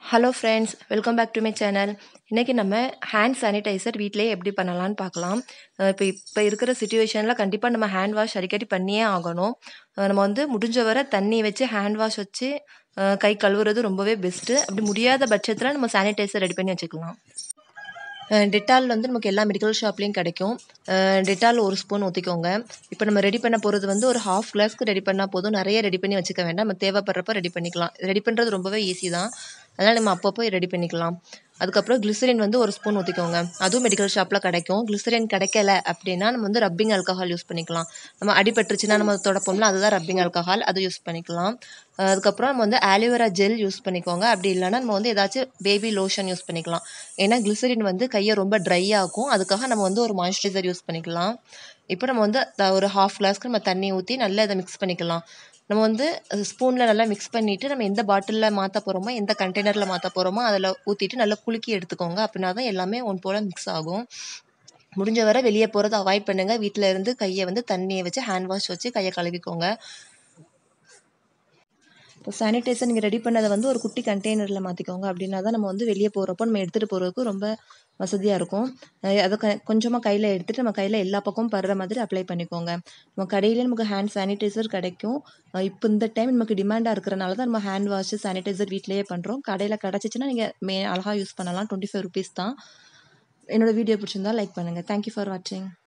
hello friends welcome back to my channel இன்றைக்கி நம்ம hand sanitiser வீட்டிலேயே எப்படி பண்ணலான்னு பார்க்கலாம் அஹ் இப்போ இப்போ இருக்கிற சுச்சுவேஷனில் கண்டிப்பாக நம்ம ஹேண்ட் வாஷ் அடிக்கடி பண்ணியே ஆகணும் அஹ் நம்ம வந்து முடிஞ்ச வரை தண்ணி வச்சு ஹேண்ட் வாஷ் வச்சு அஹ் கை கழுவுறது ரொம்பவே பெஸ்ட்டு அப்படி முடியாத பட்சத்தில் நம்ம சானிடைசர் ரெடி பண்ணி வச்சுக்கலாம் டெட்டால் வந்து நமக்கு எல்லா மெடிக்கல் ஷாப்லேயும் கிடைக்கும் டெட்டால் ஒரு ஸ்பூன் ஊற்றிக்கோங்க இப்போ நம்ம ரெடி பண்ண போகிறது வந்து ஒரு ஹாஃப் கிளாஸ்க்கு ரெடி பண்ணால் போதும் நிறைய ரெடி பண்ணி வச்சுக்க வேண்டாம் நம்ம தேவைப்படுறப்ப ரெடி பண்ணிக்கலாம் ரெடி பண்ணுறது ரொம்பவே ஈஸி தான் அதனால் நம்ம அப்பப்போ ரெடி பண்ணிக்கலாம் அதுக்கப்புறம் கிளிசரின் வந்து ஒரு ஸ்பூன் ஊற்றிக்கோங்க அதுவும் மெடிக்கல் ஷாப்பில் கிடைக்கும் கிளிசரின் கிடைக்கல அப்படின்னா நம்ம வந்து ரப்பிங் ஆல்கஹால் யூஸ் பண்ணிக்கலாம் நம்ம அடிபட்டுருச்சுன்னா நம்ம தொடப்போம்ல அதுதான் ரப்பிங் ஆல்கஹால் அதை யூஸ் பண்ணிக்கலாம் அஹ் அதுக்கப்புறம் நம்ம வந்து ஆலிவேரா ஜெல் யூஸ் பண்ணிக்கோங்க அப்படி இல்லைன்னா நம்ம வந்து ஏதாச்சும் பேபி லோஷன் யூஸ் பண்ணிக்கலாம் ஏன்னா கிளிசரின் வந்து கையை ரொம்ப ட்ரை ஆகும் அதுக்காக நம்ம வந்து ஒரு மாய்ஸ்சரைசர் யூஸ் பண்ணிக்கலாம் இப்போ நம்ம வந்து த- ஒரு ஹாஃப் கிளாஸ்க்கு நம்ம தண்ணி ஊற்றி நல்லா இதை மிக்ஸ் பண்ணிக்கலாம் நம்ம வந்து ஸ்பூனில் நல்லா மிக்ஸ் பண்ணிவிட்டு நம்ம எந்த பாட்டிலில் மாற்ற போகிறோமோ எந்த கண்டெய்னரில் மாற்ற போகிறோமோ அதில் ஊற்றிட்டு நல்லா குலுக்கி எடுத்துக்கோங்க அப்படின்னா தான் எல்லாமே ஒன் போல் மிக்ஸ் ஆகும் முடிஞ்ச வரை வெளியே போகிறத அவாய்ட் பண்ணுங்கள் வீட்டில் இருந்து கையை வந்து தண்ணியை வச்சு ஹேண்ட் வாஷ் வச்சு கையை கழுவிக்கோங்க இப்போ சானிடைசர் நீங்கள் ரெடி பண்ணதை வந்து ஒரு குட்டி கண்டெய்னரில் மாற்றிக்கோங்க அப்படின்னா தான் நம்ம வந்து வெளியே போகிறப்போ நம்ம எடுத்துகிட்டு போகிறதுக்கு ரொம்ப வசதியாக இருக்கும் அஹ் அதை க கொஞ்சமாக கையில் எடுத்துகிட்டு நம்ம கையில் எல்லா பக்கமும் படுற மாதிரி அப்ளை பண்ணிக்கோங்க நம்ம கடையிலே நமக்கு ஹேண்ட் சானிடைசர் கிடைக்கும் அஹ் இப்போ இந்த டைம் நமக்கு டிமாண்டாக இருக்கிறனால தான் நம்ம ஹேண்ட் வாஷ் சானிடைசர் வீட்டிலேயே பண்ணுறோம் கடையில் கிடச்சிச்சின்னா நீங்கள் மே அழகாக யூஸ் பண்ணலாம் டுவெண்ட்டி ஃபைவ் ருபீஸ் தான் என்னோட வீடியோ பிடிச்சிருந்தா லைக் பண்ணுங்கள் தேங்க்யூ ஃபார் வாட்சிங்